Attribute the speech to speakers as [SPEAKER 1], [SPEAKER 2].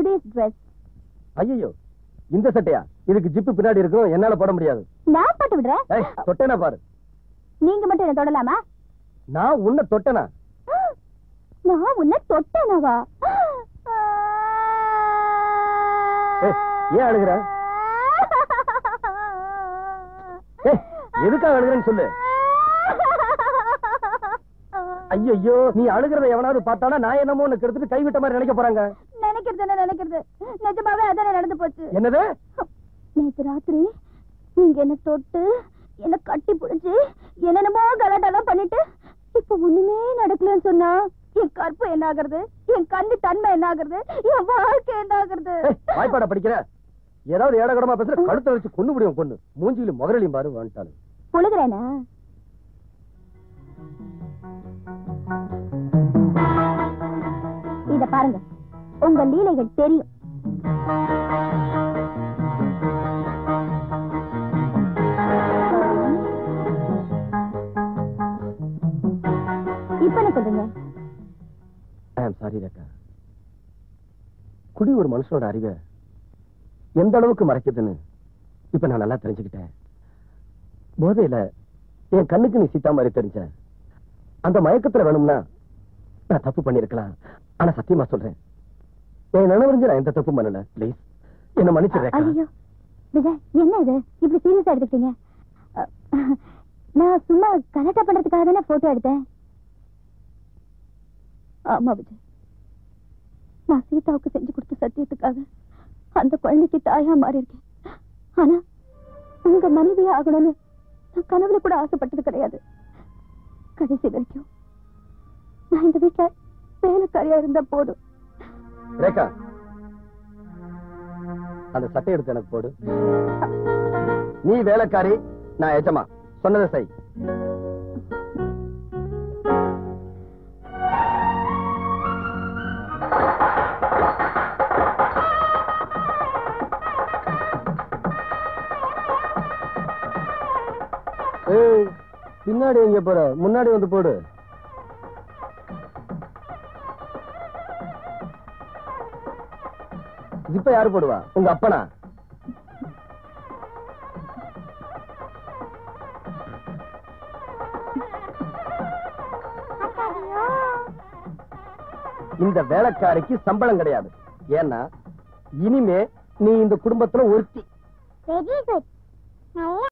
[SPEAKER 1] today's dress
[SPEAKER 2] ஐயோ இந்த சட்டையா இதுக்கு ஜிப்பு பின்னாடி இருக்கும் என்னால போட முடியாது
[SPEAKER 1] நான் போட்டு விடுறேன்
[SPEAKER 2] ஏய் தொட்டேனா பாரு
[SPEAKER 1] நீங்க மட்டும் என்ன தொடலாமா
[SPEAKER 2] நான் உன்னை தொட்டனா
[SPEAKER 1] நான் உன்னை தொட்டேனவா
[SPEAKER 2] ஏய், ஏன் அழுகுற ஏய், எதுக்காக அழுகுறேன்னு சொல்லு ஐயோ நீ அழுகிறத எவனாவது பார்த்தானா நான் என்னமோ உனக்கு எடுத்துட்டு கைவிட்ட மாதிரி நினைக்க போறாங்க
[SPEAKER 1] நினைக்கிறது என்ன நினைக்கிறது நிஜமாவே அதானே நடந்து போச்சு
[SPEAKER 2] என்னது
[SPEAKER 1] நேத்து ராத்திரி நீங்க என்ன தொட்டு என்ன கட்டி பிடிச்சு என்னென்னமோ கலாட்டெல்லாம் பண்ணிட்டு இப்ப ஒண்ணுமே நடக்கலன்னு சொன்னா என் கற்பு என்ன ஆகுறது என் கண்ணு தன்மை என்ன ஆகுறது என் வாழ்க்கை என்ன ஆகுறது
[SPEAKER 2] ஏய், வாய்ப்பாடா படிக்கிற ஏதாவது ஏடகடமா பேசுற கழுத்தை வச்சு கொண்டு முடியும் கொண்டு மூஞ்சியில முதலையும் பாரு வந்துட்டாரு
[SPEAKER 1] புழுகிறேனா இத பாருங்க உங்க லீலைகள் தெரியும் இப்ப என்ன சொல்றீங்க
[SPEAKER 2] ஐ ஆம் சாரி ரக்கா குடி ஒரு மனுஷனோட அறிவை எந்த அளவுக்கு மறைக்குதுன்னு இப்ப நான் நல்லா தெரிஞ்சுக்கிட்டேன் போதையில என் கண்ணுக்கு நீ சீத்தா மாதிரி தெரிஞ்ச அந்த மயக்கத்துல வேணும்னா நான் தப்பு பண்ணிருக்கலாம் ஆனா சத்தியமா சொல்றேன் என் நினைவறிஞ்சு நான் எந்த தப்பும் பண்ணல ப்ளீஸ் என்ன மன்னிச்சிடுறேன்
[SPEAKER 1] ஐயோ விஜய் என்ன இது இப்படி சீரியஸா எடுத்துக்கிட்டீங்க அ, நான் சும்மா கலெக்டா பண்றதுக்காக தானே போட்டோ எடுத்தேன் ஆமா விஜய் நான் சீதாவுக்கு செஞ்சு கொடுத்த சத்தியத்துக்காக அந்த குழந்தைக்கு தாயா மாறி இருக்கேன் ஆனா உங்க மனைவி ஆகணும்னு நான் கனவுல கூட ஆசைப்பட்டது கிடையாது கடைசி வரைக்கும் நான் இந்த வீட்டுல வேலைக்காரியா இருந்தா போதும்
[SPEAKER 2] ரேகா அந்த சட்டை எடுத்து எனக்கு போடு நீ வேலைக்காரி நான் எஜமா சொன்னதை செய் ஏய், பின்னாடி எங்க போற முன்னாடி வந்து போடு ஜிப்ப யாரு போடுவா உங்க அப்பனா இந்த வேலைக்காரிக்கு சம்பளம் கிடையாது ஏன்னா இனிமே நீ இந்த குடும்பத்துல ஒருத்தி
[SPEAKER 1] வெரி குட்